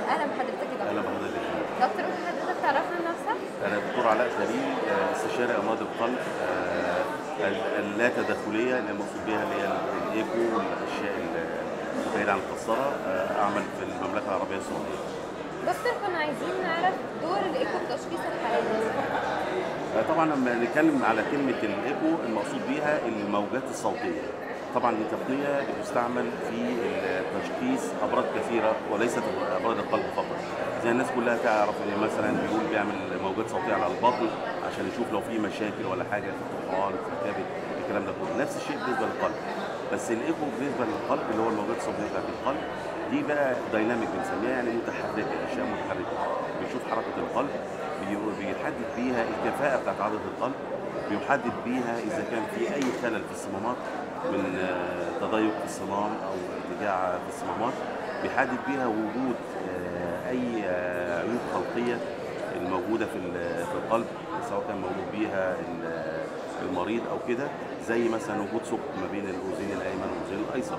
اهلا بحضرتك يا اهلا دكتور بحضرتك دكتور ممكن حضرتك تعرفنا نفسك انا الدكتور علاء خليل آه، استشاري امراض القلب آه، ال- اللا تداخليه اللي المقصود بها اللي هي الايكو والاشياء البعيده عن القسطره آه، اعمل في المملكه العربيه السعوديه دكتور كنا عايزين نعرف دور الايكو في تشخيص الحالات آه، طبعا لما نتكلم على كلمه الايكو المقصود بيها الموجات الصوتيه طبعا دي تقنيه بتستعمل في تشخيص امراض كثيره وليست امراض القلب فقط زي الناس كلها تعرف ان مثلا بيقول بيعمل موجات صوتيه على البطن عشان يشوف لو في مشاكل ولا حاجه في الطحال في الكبد الكلام ده كله نفس الشيء بالنسبه للقلب بس الايكو بالنسبه للقلب اللي هو الموجات الصوتيه بتاعت القلب دي بقى دايناميك بنسميها يعني متحركه اشياء متحركه بيشوف حركه القلب بي- بيحدد بيها الكفاءه بتاعت عضله القلب بيحدد بيها اذا كان في اي خلل في الصمامات من آه، تضيق في الصمام او ارتجاع في الصمامات بيحدد بيها وجود آه، اي آه، عيوب خلقيه الموجوده في ال- في القلب سواء كان موجود بيها ال- المريض او كده زي مثلا وجود ثقب ما بين الاذين الايمن والاذين الايسر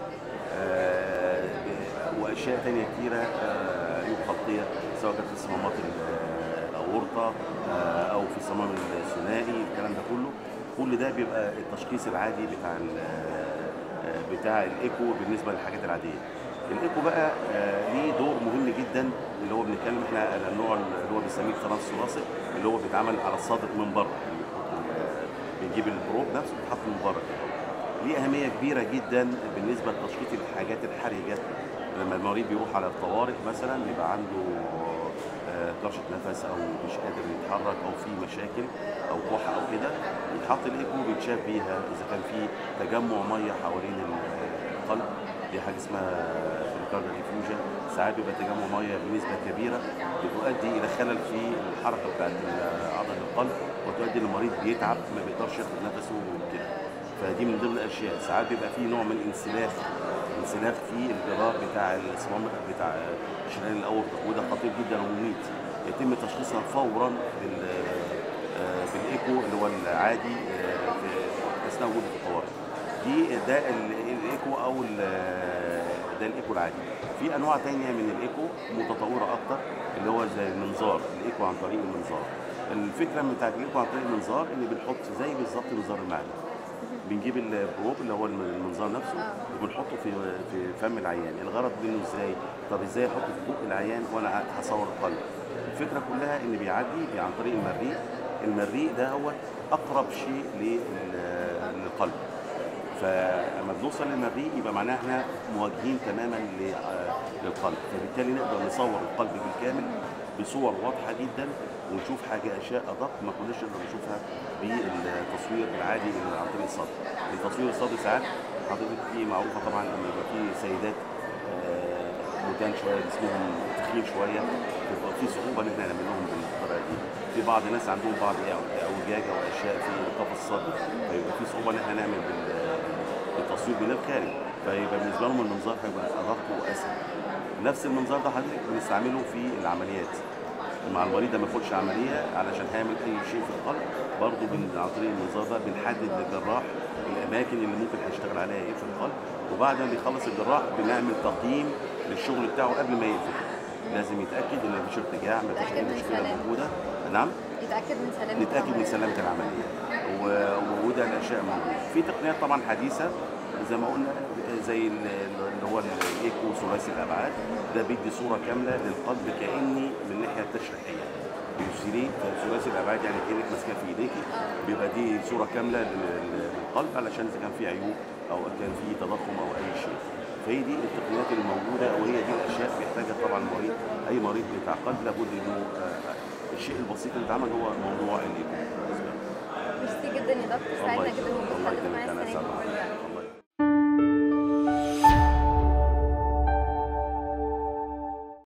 آه، واشياء تانية كتيره آه، عيوب خلقيه سواء كانت في صمامات ال- الاورطه آه، او في الصمام الثنائي الكلام ده كله كل ده بيبقى التشخيص العادي بتاع ال- آه، بتاع الايكو بالنسبه للحاجات العاديه الايكو بقى آه، ليه دور مهم جدا اللي هو بنتكلم احنا على النوع اللي هو بنسميه الترانس ثلاثي اللي هو بيتعمل على الصادق من بره يعني بنحط ال- بنجيب البروب نفسه بيتحط من بره كده ليه أهمية كبيرة جدا بالنسبة لتشخيص الحاجات الحرجة لما المريض بيروح على الطوارئ مثلا يبقى عنده آه، طرشة نفس أو مش قادر يتحرك أو في مشاكل أو كحة أو كده يتحط الإيكو بيتشاف بيها إذا كان في تجمع مية حوالين القلب دي حاجة اسمها ريكاردو ديفيوجن ساعات بيبقى تجمع مية بنسبة كبيرة بتؤدي إلى خلل في الحركة بتاعت عضلة القلب وتؤدي إن المريض بيتعب ما بيقدرش ياخد نفسه وكده فدي من ضمن الاشياء ساعات بيبقى في نوع من انسلاخ انسلاخ في الجدار بتاع الصمام بتاع شريان الاورطه وده خطير جدا ومميت يتم تشخيصها فورا بال آه، بالايكو اللي هو العادي آه، في اثناء وجود الطوارئ دي ده ال- الايكو او ال- ده الايكو العادي في انواع تانية من الايكو متطوره اكتر اللي هو زي المنظار الايكو عن طريق المنظار الفكره من بتاعت الايكو عن طريق المنظار ان بنحط زي بالظبط منظار المعده بنجيب البروب اللي هو المنظار نفسه آه. وبنحطه في في فم العيان الغرض منه ازاي طب ازاي احطه في بق العيان وانا هصور القلب الفكره كلها ان بيعدي عن طريق المريء المريء ده هو اقرب شيء لل- للقلب فلما بنوصل للمريء يبقى معناها احنا مواجهين تماما ل- آه، للقلب فبالتالي نقدر نصور القلب بالكامل بصور واضحه جدا ونشوف حاجه اشياء ادق ما كناش نقدر نشوفها بالتصوير العادي اللي عن طريق الصدر التصوير الصدر ساعات حضرتك دي معروفه طبعا لما يبقى في سيدات آه، متان شويه جسمهم تخين شويه بيبقى في صعوبه ان احنا نعمل لهم بالطريقه دي في بعض الناس عندهم بعض اعوجاج او اشياء في قفص الصدر فيبقى في صعوبه ان احنا نعمل بال- بالتصوير من الخارج فيبقى بالنسبه لهم المنظار هيبقى ادق واسهل نفس المنظار ده حضرتك بنستعمله في العمليات مع المريض ده ما ياخدش عمليه علشان هيعمل اي شيء في القلب برضه بن- عن طريق المنظار ده بنحدد للجراح الاماكن اللي ممكن هيشتغل عليها ايه في القلب وبعد ما بيخلص الجراح بنعمل تقييم للشغل بتاعه قبل ما يقفل لازم يتاكد ان مفيش ارتجاع مفيش اي يتأكد من مشكله سلامة. موجوده نعم يتاكد من سلامه نتاكد من العملية. سلامه العمليه و- ووجود الاشياء موجوده في تقنيات طبعا حديثه زي ما قلنا زي ال- اللي هو الايكو ثلاثي الابعاد ده بيدي صوره كامله للقلب كاني من الناحيه التشريحيه بيشيليه ثلاثي الابعاد يعني كانك ماسكاه في ايديكي بيبقى دي صوره كامله لل- للقلب علشان اذا كان في عيوب او كان في تضخم او اي شيء فهي دي التقنيات الموجوده وهي دي الاشياء بيحتاجها طبعا المريض اي مريض بتاع قلب لابد انه آه، الشيء البسيط اللي اتعمل هو موضوع الايكو بالنسبه له ميرسي جدا يا دكتور الله سعدنا جدا يكرمك بوجود الله حضرتك يكرمك معانا انا السنه اسعد دي الله